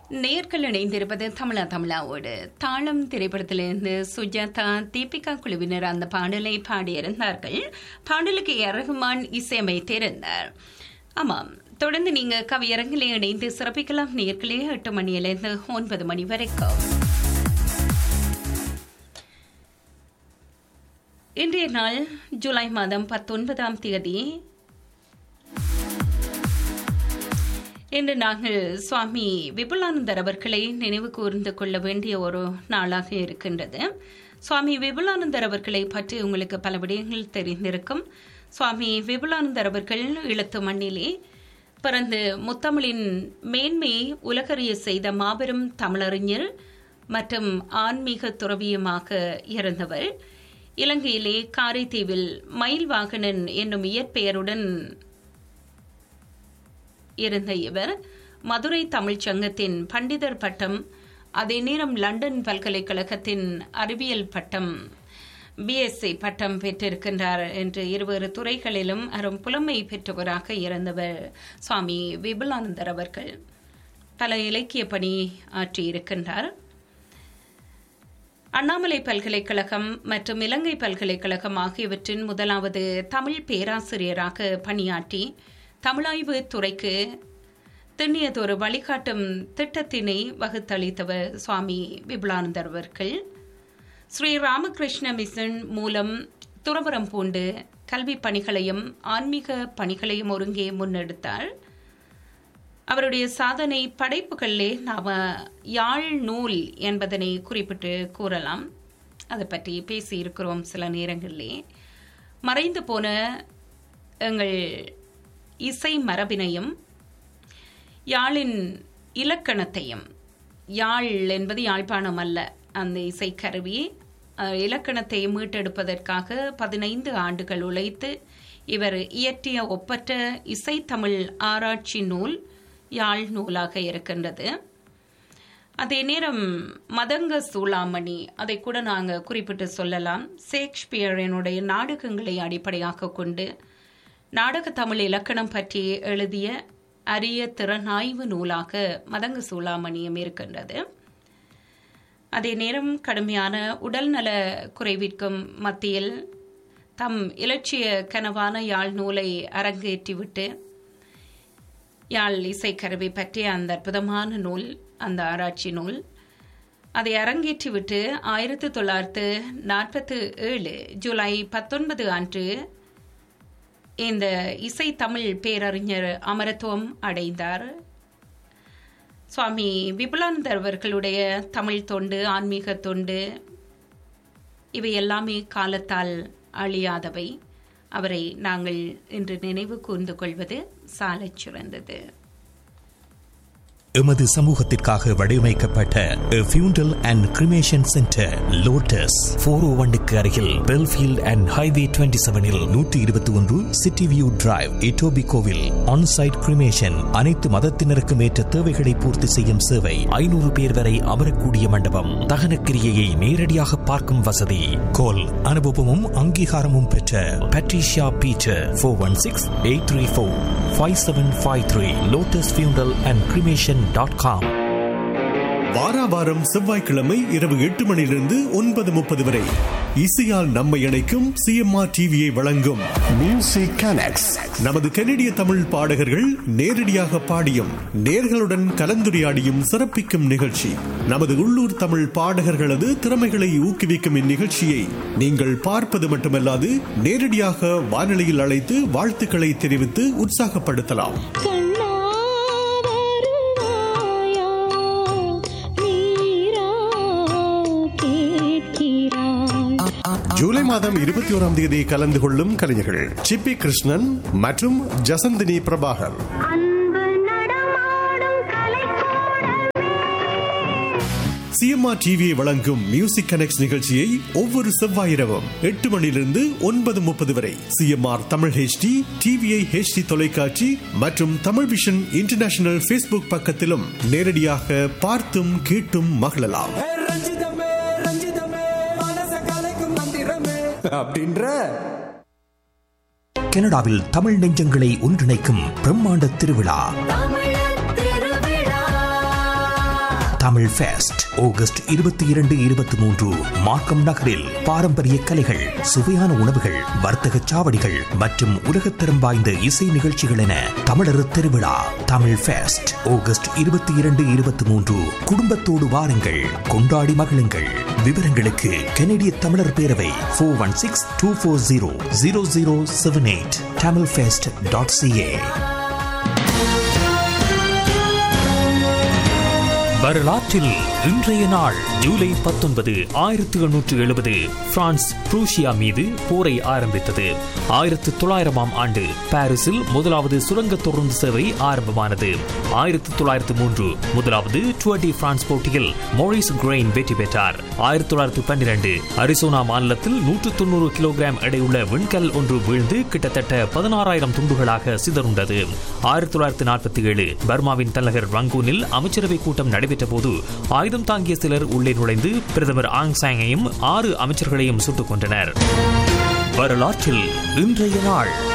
நேர்கள் இணைந்திருப்பது தமிழா தமிழாவோடு தாளம் திரைப்படத்திலிருந்து சுஜாதா தீபிகா குழுவினர் அந்த பாடலை பாடியிருந்தார்கள் பாடலுக்கு ஏ ஆர் ரஹ்மான் இசையமைத்திருந்தார் ஆமாம் தொடர்ந்து நீங்க கவியரங்கில் இணைந்து சிறப்பிக்கலாம் நேர்களே எட்டு மணியிலிருந்து ஒன்பது மணி வரைக்கும் இன்றைய நாள் ஜூலை மாதம் பத்தொன்பதாம் தேதி இன்று நாங்கள் சுவாமி விபுலானந்தர் அவர்களை நினைவு கூர்ந்து கொள்ள வேண்டிய ஒரு நாளாக இருக்கின்றது சுவாமி விபுலானந்தர் அவர்களை பற்றி உங்களுக்கு பல விடயங்கள் தெரிந்திருக்கும் சுவாமி விபுலானந்தர் அவர்கள் இழுத்து மண்ணிலே பிறந்து முத்தமிழின் மேன்மையை உலகறிய செய்த மாபெரும் தமிழறிஞர் மற்றும் ஆன்மீக துறவியுமாக இருந்தவர் இலங்கையிலே காரைதீவில் மயில் வாகனன் என்னும் இயற்பெயருடன் இருந்த இவர் மதுரை தமிழ்ச் சங்கத்தின் பண்டிதர் பட்டம் அதே நேரம் லண்டன் பல்கலைக்கழகத்தின் அறிவியல் பட்டம் பிஎஸ்சி பட்டம் பெற்றிருக்கின்றார் என்று இருவேறு துறைகளிலும் அரும் புலமை பெற்றவராக இருந்தவர் சுவாமி விபுலானந்தர் அவர்கள் பல இலக்கிய பணி ஆற்றியிருக்கின்றார் அண்ணாமலை பல்கலைக்கழகம் மற்றும் இலங்கை பல்கலைக்கழகம் ஆகியவற்றின் முதலாவது தமிழ் பேராசிரியராக பணியாற்றி தமிழாய்வு துறைக்கு திண்ணியதொரு வழிகாட்டும் திட்டத்தினை வகுத்தளித்தவர் சுவாமி விபுலானந்தர் அவர்கள் ஸ்ரீ ராமகிருஷ்ண மிஷன் மூலம் துறவரம் பூண்டு கல்வி பணிகளையும் ஆன்மீக பணிகளையும் ஒருங்கே முன்னெடுத்தார் அவருடைய சாதனை படைப்புகளிலே நாம யாழ் நூல் என்பதனை குறிப்பிட்டு கூறலாம் அதை பற்றி பேசியிருக்கிறோம் சில நேரங்களிலே மறைந்து போன எங்கள் இசை மரபினையும் யாழின் இலக்கணத்தையும் யாழ் என்பது யாழ்ப்பாணம் அல்ல அந்த இசைக்கருவி இலக்கணத்தை மீட்டெடுப்பதற்காக பதினைந்து ஆண்டுகள் உழைத்து இவர் இயற்றிய ஒப்பற்ற இசைத்தமிழ் ஆராய்ச்சி நூல் யாழ் நூலாக இருக்கின்றது அதே நேரம் மதங்க சூளாமணி அதை கூட நாங்கள் குறிப்பிட்டு சொல்லலாம் ஷேக்ஸ்பியரினுடைய நாடகங்களை அடிப்படையாக கொண்டு நாடக தமிழ் இலக்கணம் பற்றி எழுதிய அரிய திறனாய்வு நூலாக மதங்க சூளாமணியம் இருக்கின்றது அதே நேரம் கடுமையான உடல்நல குறைவிற்கும் மத்தியில் தம் இலட்சிய கனவான யாழ் நூலை அரங்கேற்றிவிட்டு யாழ் இசைக்கருவி பற்றிய அந்த அற்புதமான நூல் அந்த ஆராய்ச்சி நூல் அதை அரங்கேற்றிவிட்டு ஆயிரத்தி தொள்ளாயிரத்து நாற்பத்து ஏழு ஜூலை பத்தொன்பது அன்று இந்த இசை தமிழ் பேரறிஞர் அமரத்துவம் அடைந்தார் சுவாமி விபுலானந்தர் அவர்களுடைய தமிழ் தொண்டு ஆன்மீக தொண்டு இவை எல்லாமே காலத்தால் அழியாதவை அவரை நாங்கள் இன்று நினைவு கூர்ந்து கொள்வது சாலச் சிறந்தது எமது சமூகத்திற்காக வடிவமைக்கப்பட்ட funeral and cremation centre lotus four O ஒன்னுக்கு அருகில் பெல்ஃபீல்ட் அண்ட் ஹைவே டுவெண்ட்டி செவனில் நூற்றி இருபத்தி ஒன்று சிட்டி வியூ டிரைவ் இட்டோபி கோவில் ஆன்சைட் கிரிமேஷன் அனைத்து மதத்தினருக்கும் ஏற்ற தேவைகளை பூர்த்தி செய்யும் சேவை ஐநூறு பேர் வரை அமரக்கூடிய மண்டபம் தகனக்கிரியையை நேரடியாக பார்க்கும் வசதி கோல் அனுபவமும் அங்கீகாரமும் பெற்ற Patricia Peter four one six eight three four five seven five three lotus funeral and cremation dot com வாராவாரம் செவ்வாய்க்கிழமை இரவு எட்டு மணியிலிருந்து ஒன்பது முப்பது வரை இசையால் நம்மை இணைக்கும் சிஎம்ஆர் டிவியை வழங்கும் மியூசிக் கனெக்ட்ஸ் நமது கனடிய தமிழ் பாடகர்கள் நேரடியாக பாடியும் நேர்களுடன் கலந்துரையாடியும் சிறப்பிக்கும் நிகழ்ச்சி நமது உள்ளூர் தமிழ் பாடகர்களது திறமைகளை ஊக்குவிக்கும் இந்நிகழ்ச்சியை நீங்கள் பார்ப்பது மட்டுமல்லாது நேரடியாக வானொலியில் அழைத்து வாழ்த்துக்களை தெரிவித்து உற்சாகப்படுத்தலாம் ஜூலை மாதம் இருபத்தி ஓராம் தேதி கலந்து கொள்ளும் கலைஞர்கள் சிப்பி கிருஷ்ணன் மற்றும் ஜசந்தினி பிரபாகர் சிஎம்ஆர் டிவியை வழங்கும் மியூசிக் கனெக்ட் நிகழ்ச்சியை ஒவ்வொரு செவ்வாயிரவும் எட்டு மணியிலிருந்து ஒன்பது முப்பது வரை CMR Tamil HD TVI HD தொலைக்காட்சி மற்றும் தமிழ் விஷன் இன்டர்நேஷனல் ஃபேஸ்புக் பக்கத்திலும் நேரடியாக பார்த்தும் கேட்டும் மகிழலாம் அப்படின்ற கனடாவில் தமிழ் நெஞ்சங்களை ஒன்றிணைக்கும் பிரம்மாண்ட திருவிழா தமிழ் ஃபெஸ்ட் ஆகஸ்ட் இருபத்தி இரண்டு இருபத்தி மூன்று மார்க்கம் நகரில் பாரம்பரிய கலைகள் சுவையான உணவுகள் வர்த்தக சாவடிகள் மற்றும் உலகத்தரம் வாய்ந்த இசை நிகழ்ச்சிகள் என தமிழர் திருவிழா தமிழ் ஃபெஸ்ட் ஆகஸ்ட் இருபத்தி இரண்டு இருபத்தி மூன்று குடும்பத்தோடு வாருங்கள் கொண்டாடி மகிழுங்கள் விவரங்களுக்கு கனடிய தமிழர் பேரவை four one six two four zero zero zero seven eight Tamil fest dot CA வரலாற்றில் இன்றைய நாள் ஜூலை பத்தொன்பது ஆயிரத்தி எண்ணூற்று எழுபது பிரான்ஸ் புரூஷியா மீது போரை ஆரம்பித்தது ஆயிரத்து தொள்ளாயிரமாம் ஆண்டு பாரிஸில் முதலாவது சுரங்க தொடர்ந்து சேவை ஆரம்பமானது ஆயிரத்தி தொள்ளாயிரத்து மூன்று முதலாவது டுவர் டி பிரான்ஸ் போட்டியில் மோரிஸ் கிரெயின் வெற்றி பெற்றார் ஆயிரத்தி தொள்ளாயிரத்து பன்னிரண்டு அரிசோனா மாநிலத்தில் நூற்று தொண்ணூறு கிலோகிராம் எடையுள்ள விண்கல் ஒன்று வீழ்ந்து கிட்டத்தட்ட பதினாறாயிரம் துண்டுகளாக சிதறுண்டது ஆயிரத்தி தொள்ளாயிரத்து நாற்பத்தி ஏழு பர்மாவின் தலைநகர் ரங்கூனில் அமைச்சரவை கூட்டம் நடைபெற்ற போது ஆயுதம் தாங்கிய சிலர் உள்ளே நுழைந்து பிரதமர் ஆங் சாங்கையும் ஆறு அமைச்சர்களையும் சுட்டுக் கொன்றனர் வரலாற்றில் இன்றைய நாள்